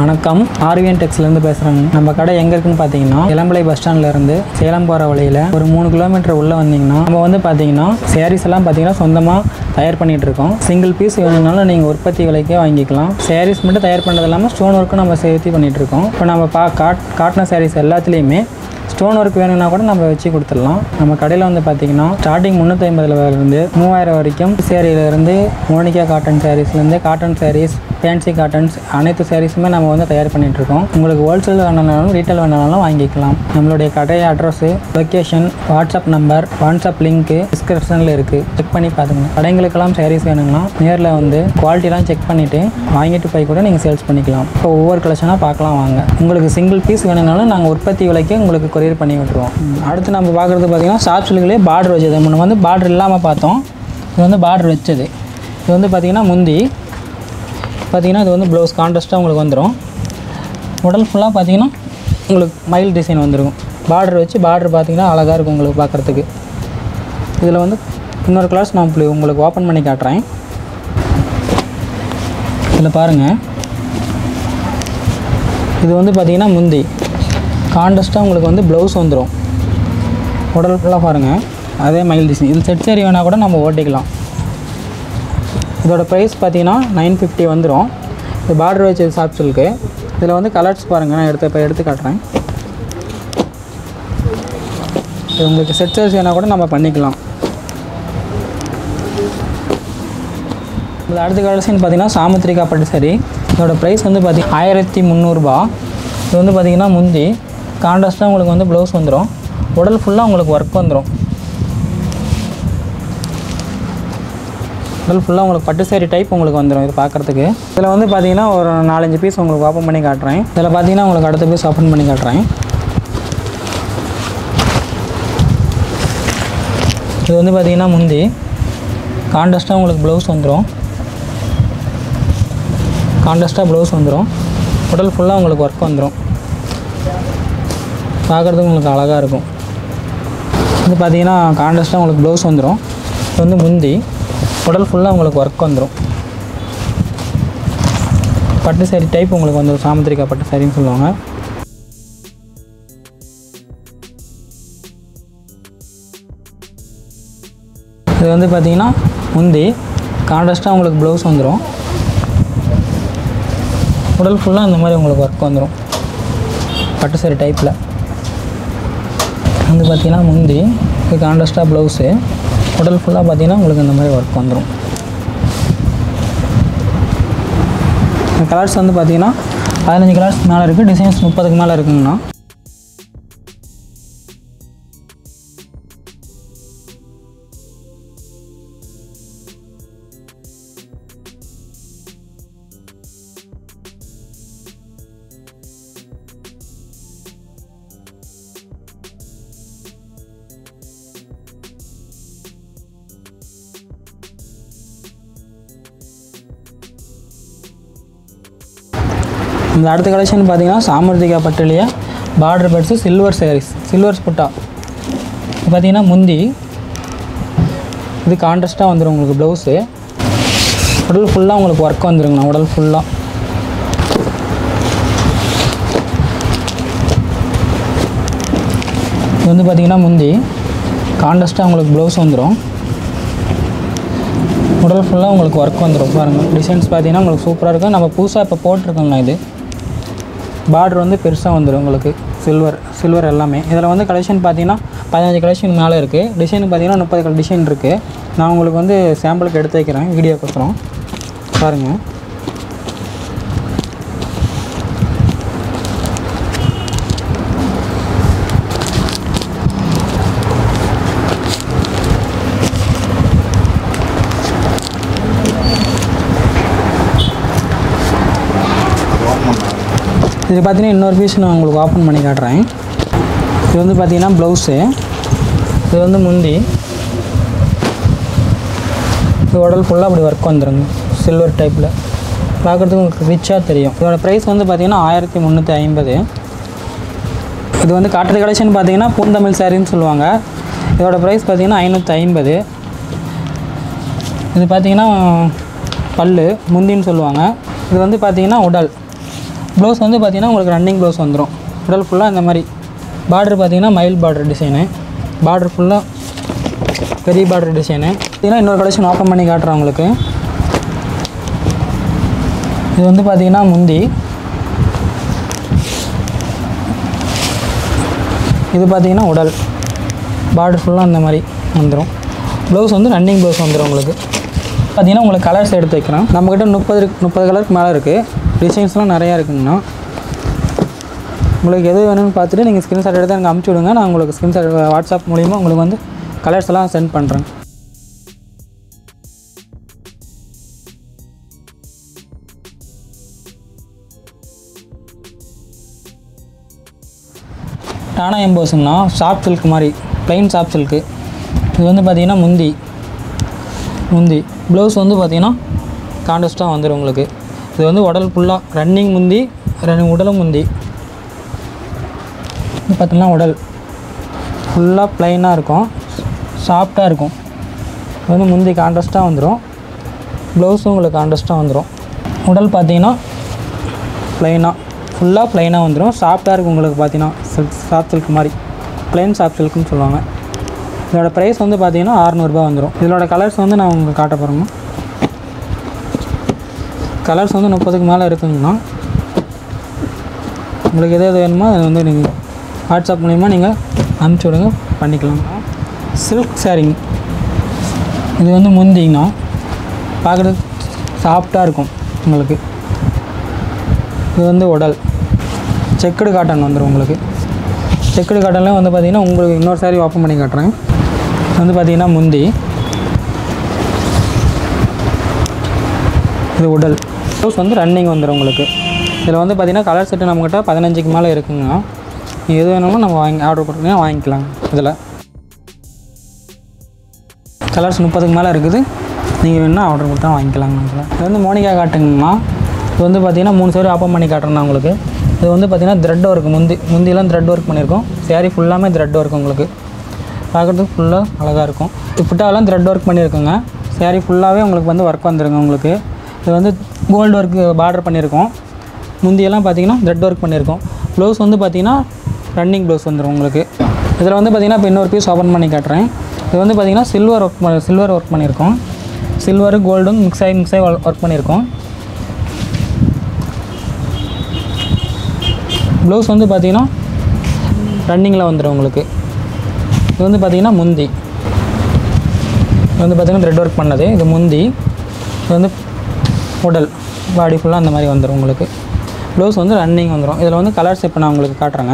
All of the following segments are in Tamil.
வணக்கம் ஆர்விஎன் டெக்ஸ்லேருந்து பேசுகிறேங்க நம்ம கடை எங்கே இருக்குன்னு பார்த்தீங்கன்னா இளம்பலை பஸ் ஸ்டாண்ட்லேருந்து சேலம் போகிற வழியில் ஒரு மூணு கிலோமீட்டர் உள்ளே வந்தீங்கன்னா நம்ம வந்து பார்த்தீங்கன்னா sarees எல்லாம் பார்த்தீங்கன்னா சொந்தமாக தயார் பண்ணிட்டு இருக்கோம் சிங்கிள் பீஸ் வேணும்னாலும் நீங்கள் உற்பத்தி விலைக்கே வாங்கிக்கலாம் sarees மட்டும் தயார் பண்ணது இல்லாமல் ஸ்டோன் ஒர்க்கும் நம்ம சேர்த்து பண்ணிட்டு இருக்கோம் இப்போ நம்ம பா காட் காட்டின sarees எல்லாத்துலேயுமே ஸ்டோன் ஒர்க் வேணும்னா கூட நம்ம வச்சு கொடுத்துடலாம் நம்ம கடையில் வந்து பார்த்தீங்கன்னா ஸ்டார்டிங் முந்நூற்றி ஐம்பதுலேருந்து மூவாயிரம் வரைக்கும் சேரீலேருந்து மோனிகா காட்டன் சாரீஸ்லேருந்து காட்டன் சாரீஸ் ஃபேன்சி காட்டன்ஸ் அனைத்து சாரீஸுமே நம்ம வந்து தயார் பண்ணிட்டு இருக்கோம் உங்களுக்கு ஹோல்சேல் வேணுனாலும் ரீட்டைல் வேணுனாலும் வாங்கிக்கலாம் நம்மளுடைய கடை address location WhatsApp number WhatsApp link டிஸ்கிரிப்ஷனில் இருக்குது செக் பண்ணி பார்த்துங்க கடைங்களுக்கெல்லாம் சாரீஸ் வேணுங்கன்னா நேரில் வந்து குவாலிட்டிலாம் செக் பண்ணிவிட்டு வாங்கிட்டு போய் கூட நீங்கள் சேல்ஸ் பண்ணிக்கலாம் இப்போ ஒவ்வொரு கலெக்ஷனாக பார்க்கலாம் வாங்க உங்களுக்கு சிங்கிள் பீஸ் வேணும்னாலும் நாங்கள் உற்பத்தி விலைக்கு உங்களுக்கு கொரியர் பண்ணி விட்டுருவோம் ம், அடுத்து நம்ம பார்க்குறது பார்த்தீங்கன்னா ஷாப் சில்க்லேயே பார்டர் வச்சது முன்ன வந்து பார்டர் இல்லாமல் பார்த்தோம் இது வந்து பார்டர் வச்சது இது வந்து பார்த்தீங்கன்னா முந்தி பார்த்தீங்கன்னா இது வந்து ப்ளவுஸ் கான்ட்ராஸ்ட்டாக உங்களுக்கு வந்துடும் உடல் ஃபுல்லாக பார்த்தீங்கன்னா உங்களுக்கு மயில் டிசைன் வந்துருக்கும் பார்டர் வச்சு பார்டர் பார்த்தீங்கன்னா அழகாக இருக்கும் உங்களுக்கு பார்க்குறதுக்கு இதில் வந்து இன்னொரு கிளாஸ் நான் இப்படி உங்களுக்கு ஓப்பன் பண்ணி காட்டுறேன் இதில் பாருங்கள் இது வந்து பார்த்தீங்கன்னா முந்தி கான்ட்ராஸ்ட்டாக உங்களுக்கு வந்து ப்ளவுஸ் வந்துடும் உடல் ஃபுல்லாக பாருங்கள் அதே மயில் டிசைன் இது செட் சேரி வேணால் கூட நம்ம ஓட்டிக்கலாம் இதோட ப்ரைஸ் பார்த்தீங்கன்னா நைன் ஃபிஃப்டி வந்துடும் இது பார்டர் வச்சது சாஃப்ட் சில்க்கு இதில் வந்து கலர்ஸ் பாருங்கள் நான் எடுத்து இப்போ எடுத்து காட்டுறேன் இது உங்களுக்கு செட் சார்ஜ் வேணால் கூட நம்ம பண்ணிக்கலாம் இது அடுத்த கலர்ஸ்னு பார்த்தீங்கன்னா சாமுத்திரிகா பட்டு சரி இதோட ப்ரைஸ் வந்து பார்த்தீங்கன்னா ஆயிரத்தி முந்நூறுபா இது வந்து பார்த்தீங்கன்னா முந்தி கான்ட்ராஸ்ட்டாக உங்களுக்கு வந்து ப்ளவுஸ் வந்துடும் உடல் ஃபுல்லாக உங்களுக்கு ஒர்க் வந்துடும் உடல் ஃபுல்லாக உங்களுக்கு பட்டு சேரி டைப் உங்களுக்கு வந்துடும் இது பார்க்குறதுக்கு இதில் வந்து பார்த்தீங்கன்னா ஒரு நாலஞ்சு பீஸ் உங்களுக்கு ஓப்பன் பண்ணி காட்டுறேன் இதில் பார்த்தீங்கன்னா உங்களுக்கு அடுத்த பீஸ் ஓப்பன் பண்ணி காட்டுறேன் இது வந்து பார்த்தீங்கன்னா முந்தி கான்ட்ராஸ்ட்டாக உங்களுக்கு ப்ளவுஸ் வந்துடும் கான்ட்ராஸ்ட்டாக ப்ளவுஸ் வந்துடும் உடல் ஃபுல்லாக உங்களுக்கு ஒர்க் வந்துடும் பார்க்குறதுக்கு உங்களுக்கு அழகாக இருக்கும் இது பார்த்தீங்கன்னா கான்ட்ராஸ்ட்டாக உங்களுக்கு ப்ளவுஸ் வந்துடும் இது வந்து முந்தி உடல் ஃபுல்லாக உங்களுக்கு ஒர்க் வந்துடும் பட்டு சாரி டைப் உங்களுக்கு வந்துடும் சாமுத்திரிக்கா பட்டு சாரின்னு சொல்லுவாங்க இது வந்து பார்த்தீங்கன்னா முந்தி கான்ட்ராஸ்ட்டாக உங்களுக்கு ப்ளவுஸ் வந்துடும் உடல் ஃபுல்லாக இந்த மாதிரி உங்களுக்கு ஒர்க் வந்துடும் பட்டு சாரி டைப்பில் வந்து பார்த்தீங்கன்னா முந்தி இது கான்ட்ராஸ்ட்டாக ப்ளவுஸு உடல் ஃபுல்லாக பார்த்தீங்கன்னா உங்களுக்கு இந்த மாதிரி ஒர்க் வந்துடும் கலர்ஸ் வந்து பார்த்தீங்கன்னா பதினஞ்சு கலர்ஸ் மேலே இருக்குது டிசைன்ஸ் முப்பதுக்கு மேலே இருக்குங்கண்ணா இந்த அடுத்த கலெக்ஷன் பார்த்தீங்கன்னா சாமர்த்திகா பட்டுலியா பார்டர் பெட்ஸு சில்வர் sarees சில்வர் புட்டா இது பார்த்தீங்கன்னா முந்தி இது கான்ட்ராஸ்ட்டாக வந்துடும் உங்களுக்கு ப்ளவுஸு உடல் ஃபுல்லாக உங்களுக்கு ஒர்க் வந்துருங்கண்ணா உடல் ஃபுல்லாக இது வந்து பார்த்தீங்கன்னா முந்தி கான்ட்ராஸ்ட்டாக உங்களுக்கு ப்ளவுஸ் வந்துடும் உடல் ஃபுல்லாக உங்களுக்கு ஒர்க் வந்துடும் பாருங்கள் டிசைன்ஸ் பார்த்தீங்கன்னா உங்களுக்கு சூப்பராக இருக்கும் நம்ம புதுசாக இப்போ போட்டிருக்கோங்க இது பார்டர் வந்து பெருசாக வந்துடும் உங்களுக்கு சில்வர் சில்வர் எல்லாமே இதில் வந்து கலெக்ஷன் பார்த்தீங்கன்னா பதினஞ்சு கலெக்ஷன் மேலே இருக்குது டிசைன் பார்த்தீங்கன்னா முப்பது டிசைன் இருக்குது நான் உங்களுக்கு வந்து சாம்பிளுக்கு எடுத்து வைக்கிறேன் வீடியோக்கோசரம் பாருங்கள் இது பார்த்தீங்கன்னா இன்னொரு பீஸ் நான் உங்களுக்கு ஓப்பன் பண்ணி காட்டுறேன் இது வந்து பார்த்தீங்கன்னா ப்ளவுஸு இது வந்து முந்தி இது உடல் ஃபுல்லாக அப்படி ஒர்க் வந்துருங்க சில்வர் டைப்பில் பார்க்குறதுக்கு உங்களுக்கு ரிச்சாக தெரியும் இதோட ப்ரைஸ் வந்து பார்த்தீங்கன்னா ஆயிரத்தி முந்நூற்றி ஐம்பது இது வந்து காட்டுறது கலெக்ஷன் பார்த்தீங்கன்னா பூந்தமிழ் சாரின்னு சொல்லுவாங்க இதோட ப்ரைஸ் பார்த்தீங்கன்னா ஐநூற்றி ஐம்பது இது பார்த்தீங்கன்னா பல்லு முந்தின்னு சொல்லுவாங்க இது வந்து பார்த்தீங்கன்னா உடல் ப்ளவுஸ் வந்து பார்த்தீங்கன்னா உங்களுக்கு ரன்னிங் ப்ளவுஸ் வந்துடும் உடல் ஃபுல்லாக இந்த மாதிரி பார்டர் பார்த்தீங்கன்னா மயில் பார்டர் டிசைனு பார்டர் ஃபுல்லாக பெரிய பார்டர் டிசைனு பார்த்தீங்கன்னா இன்னொரு கலெக்ஷன் ஓப்பன் பண்ணி காட்டுறேன் உங்களுக்கு இது வந்து பார்த்தீங்கன்னா முந்தி இது பார்த்தீங்கன்னா உடல் பார்டர் ஃபுல்லாக இந்த மாதிரி வந்துடும் ப்ளவுஸ் வந்து ரன்னிங் ப்ளவுஸ் வந்துடும் உங்களுக்கு பார்த்தீங்கன்னா உங்களுக்கு கலர்ஸ் எடுத்து வைக்கிறேன் நம்மக்கிட்ட முப்பது முப்பது கலருக்கு மேலே இருக்குது டிசைன்ஸ்லாம் நிறையா இருக்குங்கண்ணா உங்களுக்கு எது வேணும்னு பார்த்துட்டு நீங்கள் ஸ்க்ரீன்ஷாட் எடுத்து எனக்கு அமுச்சு விடுங்க நான் உங்களுக்கு ஸ்க்ரீன்ஷாட் வாட்ஸ்அப் மூலிமா உங்களுக்கு வந்து கலர்ஸ் எல்லாம் சென்ட் பண்ணுறேன் டானா எம்போஸுங்கண்ணா சாஃப்ட் சில்க் மாதிரி ப்ளைன் சாஃப்ட் சில்க்கு இது வந்து பார்த்தீங்கன்னா முந்தி முந்தி ப்ளவுஸ் வந்து பார்த்தீங்கன்னா காண்டஸ்ட்டாக வந்துடும் உங்களுக்கு இது வந்து உடல் ஃபுல்லாக ரன்னிங் முந்தி ரன்னிங் உடலும் முந்தி இது பார்த்தீங்கன்னா உடல் ஃபுல்லாக ப்ளைனாக இருக்கும் சாஃப்டாக இருக்கும் இது வந்து முந்தி காண்டஸ்ட்டாக வந்துடும் ப்ளவுஸும் உங்களுக்கு காண்டஸ்ட்டாக வந்துடும் உடல் பார்த்தீங்கன்னா ப்ளைனாக ஃபுல்லாக ப்ளைனாக வந்துடும் சாஃப்டாக இருக்கும் உங்களுக்கு பார்த்தீங்கன்னா சில்க் சாஃப்ட் சில்க் மாதிரி ப்ளைன் சாஃப்ட் சில்க்னு சொல்லுவாங்க இதோட ப்ரைஸ் வந்து பார்த்தீங்கன்னா அறநூறுபா வந்துடும் இதோட கலர்ஸ் வந்து நான் உங்களுக்கு காட்ட போகிறேங்க கலர்ஸ் வந்து முப்பதுக்கு மேலே இருக்குங்கண்ணா உங்களுக்கு எது எது வேணுமோ அதை வந்து நீங்கள் வாட்ஸ்அப் மூலிமா நீங்கள் அனுப்பிச்சி விடுங்க பண்ணிக்கலாம் சில்க் சாரிங் இது வந்து முந்திங்கண்ணா பார்க்குறதுக்கு சாஃப்டாக இருக்கும் உங்களுக்கு இது வந்து உடல் செக்குடு காட்டன் வந்துடும் உங்களுக்கு செக்குடு காட்டன்லாம் வந்து பார்த்தீங்கன்னா உங்களுக்கு இன்னொரு சாரி ஓப்பன் பண்ணி காட்டுறேன் இது வந்து பார்த்தீங்கன்னா முந்தி இது உடல் ப்ளவுஸ் வந்து ரன்னிங் வந்துடும் உங்களுக்கு இதில் வந்து பார்த்தீங்கன்னா கலர் செட்டு நம்மக்கிட்ட பதினஞ்சுக்கு மேலே இருக்குங்க நீங்கள் எது வேணுமோ நம்ம வாங்கி ஆர்டர் கொடுத்தீங்கன்னா வாங்கிக்கலாம் இதில் கலர்ஸ் முப்பதுக்கு மேலே இருக்குது நீங்கள் வேணும்னா ஆர்டர் கொடுத்தா வாங்கிக்கலாங்க இதில் இது வந்து மோனிகா காட்டுங்கம்மா இது வந்து பார்த்தீங்கன்னா மூணு சேரி ஓப்பன் பண்ணி காட்டுறேன் நான் உங்களுக்கு இது வந்து பார்த்தீங்கன்னா த்ரெட் ஒர்க் முந்தி முந்திலாம் த்ரெட் ஒர்க் பண்ணியிருக்கோம் சேரீ ஃபுல்லாமே த்ரெட் ஒர்க் உங்களுக்கு பார்க்குறதுக்கு ஃபுல்லாக அழகாக இருக்கும் புட்டாலாம் த்ரெட் ஒர்க் பண்ணியிருக்கோங்க சேரீ ஃபுல்லாகவே உங்களுக்கு வந்து ஒர்க் வந்துருங்க உங்களுக்கு இது வந்து கோல்டு ஒர்க்கு பார்டர் பண்ணியிருக்கோம் முந்தியெல்லாம் பார்த்தீங்கன்னா த்ரெட் ஒர்க் பண்ணியிருக்கோம் ப்ளவுஸ் வந்து பார்த்தீங்கன்னா ரன்னிங் ப்ளவுஸ் வந்துடும் உங்களுக்கு இதில் வந்து பார்த்தீங்கன்னா இப்போ இன்னொரு பீஸ் ஓப்பன் பண்ணி காட்டுறேன் இது வந்து பார்த்தீங்கன்னா சில்வர் ஒர்க் சில்வர் ஒர்க் பண்ணியிருக்கோம் சில்வரு கோல்டும் மிக்ஸ் ஆகி மிக்ஸ் ஆகி ஒர்க் பண்ணியிருக்கோம் ப்ளவுஸ் வந்து பார்த்தீங்கன்னா ரன்னிங்கில் வந்துடும் உங்களுக்கு இது வந்து பார்த்தீங்கன்னா முந்தி இது வந்து பார்த்தீங்கன்னா த்ரெட் ஒர்க் பண்ணது இது முந்தி இது வந்து உடல் பாடி ஃபுல்லாக அந்த மாதிரி வந்துடும் உங்களுக்கு ப்ளவுஸ் வந்து ரன்னிங் வந்துடும் இதில் வந்து கலர்ஸ் இப்போ நான் உங்களுக்கு காட்டுறேங்க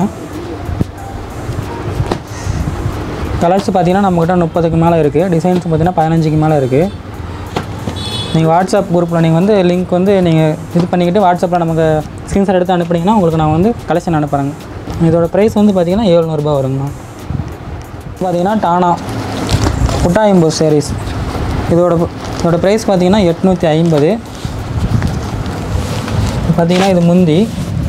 கலர்ஸ் பார்த்தீங்கன்னா நம்மக்கிட்ட முப்பதுக்கு மேலே இருக்குது டிசைன்ஸ் பார்த்தீங்கன்னா பதினஞ்சுக்கு மேலே இருக்குது நீங்கள் வாட்ஸ்அப் குரூப்பில் நீங்கள் வந்து லிங்க் வந்து நீங்கள் இது பண்ணிக்கிட்டு வாட்ஸ்அப்பில் நமக்கு ஸ்க்ரீன்ஷாட் எடுத்து அனுப்புனீங்கன்னா உங்களுக்கு நான் வந்து கலெக்ஷன் அனுப்புகிறேங்க இதோட ப்ரைஸ் வந்து பார்த்தீங்கன்னா ஏழ்நூறுபா வருங்கண்ணா பார்த்தீங்கன்னா டானா புட்டாயம்பூ sarees இதோட இதோட ப்ரைஸ் பார்த்தீங்கன்னா எட்நூற்றி ஐம்பது பார்த்தீங்கன்னா இது முந்தி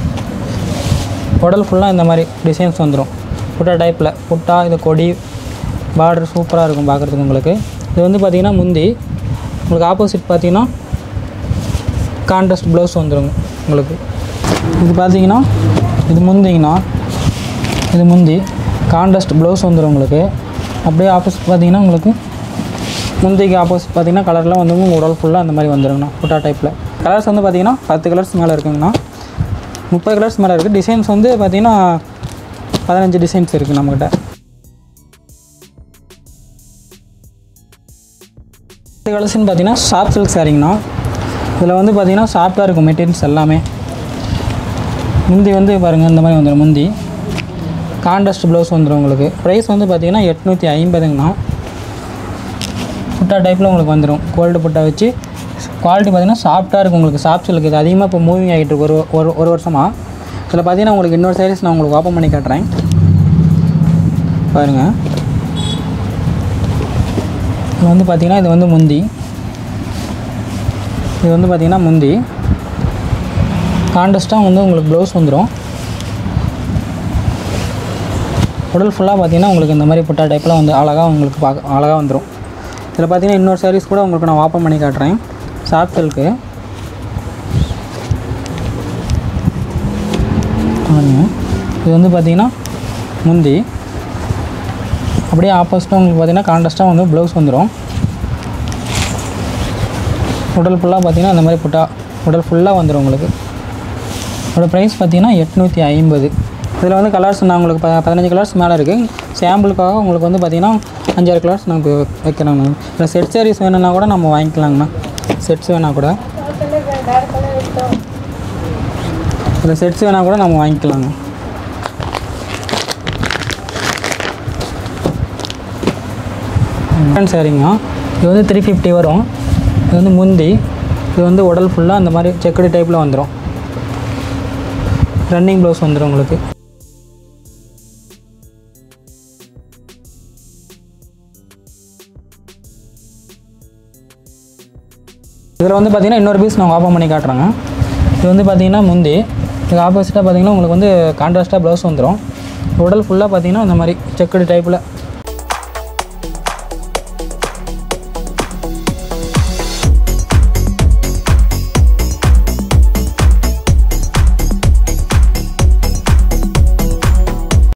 உடல் ஃபுல்லாக இந்த மாதிரி டிசைன்ஸ் வந்துடும் புட்டா டைப்பில் புட்டா இது கொடி பார்டர் சூப்பராக இருக்கும் பார்க்குறதுக்கு உங்களுக்கு இது வந்து பார்த்தீங்கன்னா முந்தி உங்களுக்கு ஆப்போசிட் பார்த்தீங்கன்னா கான்ட்ராஸ்ட் ப்ளவுஸ் வந்துடும் உங்களுக்கு இது பார்த்தீங்கன்னா இது முந்திங்கண்ணா இது முந்தி கான்ட்ராஸ்ட் ப்ளவுஸ் வந்துடும் உங்களுக்கு அப்படியே ஆப்போசிட் பார்த்தீங்கன்னா உங்களுக்கு முந்திக்கு ஆப்போசிட் பார்த்தீங்கன்னா கலர்லாம் வந்து உங்கள் உடல் ஃபுல்லாக அந்த மாதிரி வந்துருங்கண்ணா புட்டா டைப்பில் கலர்ஸ் வந்து பார்த்தீங்கன்னா பத்து கலர்ஸ் மேலே இருக்குங்கண்ணா முப்பது கலர்ஸ் மேலே இருக்குது டிசைன்ஸ் வந்து பார்த்தீங்கன்னா பதினஞ்சு டிசைன்ஸ் இருக்குது நம்மக்கிட்ட இந்த கலர்ஸ்னு பார்த்தீங்கன்னா சாஃப்ட் சில்க் சாரிங்கண்ணா இதில் வந்து பார்த்தீங்கன்னா சாஃப்டாக இருக்கும் மெட்டீரியல்ஸ் எல்லாமே முந்தி வந்து பாருங்கள் இந்த மாதிரி வந்துடும் முந்தி கான்ட்ராஸ்ட் ப்ளவுஸ் வந்துடும் உங்களுக்கு ப்ரைஸ் வந்து பார்த்தீங்கன்னா எட்நூற்றி ஐம்பதுங்கண்ணா புட்டா டைப்பில் உங்களுக்கு வந்துடும் கோல்டு புட்டா வச்சு குவாலிட்டி பார்த்தீங்கன்னா சாஃப்டாக இருக்கும் உங்களுக்கு சாஃப்ட் சில்க் இது அதிகமாக இப்போ மூவிங் ஆகிட்டு இருக்கு ஒரு ஒரு ஒரு வருஷமாக இதில் பார்த்தீங்கன்னா உங்களுக்கு இன்னொரு சைஸ் நான் உங்களுக்கு ஓப்பன் பண்ணி காட்டுறேன் பாருங்கள் இது வந்து பார்த்தீங்கன்னா இது வந்து முந்தி இது வந்து பார்த்தீங்கன்னா முந்தி காண்டஸ்ட்டாக வந்து உங்களுக்கு ப்ளவுஸ் வந்துடும் உடல் ஃபுல்லாக பார்த்தீங்கன்னா உங்களுக்கு இந்த மாதிரி புட்டா டைப்பில் வந்து அழகாக உங்களுக்கு பார்க்க அழகாக வந்துடும் இதில் பார்த்தீங்கன்னா இன்னொரு சாரீஸ் கூட உங்களுக்கு நான் ஓப்பன் பண்ணி காட்டுறேன் சாஃப்ட் சில்க்கு பாருங்க இது வந்து பார்த்தீங்கன்னா முந்தி அப்படியே ஆப்போசிட்டாக உங்களுக்கு பார்த்தீங்கன்னா கான்ட்ராஸ்ட்டாக வந்து ப்ளவுஸ் வந்துடும் உடல் ஃபுல்லாக பார்த்தீங்கன்னா அந்த மாதிரி புட்டா உடல் ஃபுல்லாக வந்துடும் உங்களுக்கு இதோட ப்ரைஸ் பார்த்தீங்கன்னா எட்நூற்றி ஐம்பது இதில் வந்து கலர்ஸ் நான் உங்களுக்கு ப பதினஞ்சு கலர்ஸ் மேலே இருக்குது சாம்பிளுக்காக உங்களுக்கு வந்து பார்த்தீங்கன்னா அஞ்சாறு கலர்ஸ் நான் இப்போ வைக்கிறேங்கண்ணா இல்லை செட் சாரீஸ் வேணும்னா கூட நம்ம வாங்கிக்கலாங்கண்ணா செட்ஸ் வேணால் கூட இல்லை செட்ஸ் வேணால் கூட நம்ம வாங்கிக்கலாங்க காட்டன் சாரீங்க இது வந்து த்ரீ ஃபிஃப்டி வரும் இது வந்து முந்தி இது வந்து உடல் ஃபுல்லாக அந்த மாதிரி செக்குடு டைப்பில் வந்துடும் ரன்னிங் ப்ளவுஸ் வந்துடும் உங்களுக்கு இதில் வந்து பார்த்தீங்கன்னா இன்னொரு பீஸ் நான் ஓப்பன் பண்ணி காட்டுறேங்க இது வந்து பார்த்தீங்கன்னா முந்தி இது ஆப்போசிட்டாக பார்த்தீங்கன்னா உங்களுக்கு வந்து கான்ட்ராஸ்ட்டாக ப்ளவுஸ் வந்துடும் உடல் ஃபுல்லாக பார்த்தீங்கன்னா இந்த மாதிரி செக்குடு டைப்பில்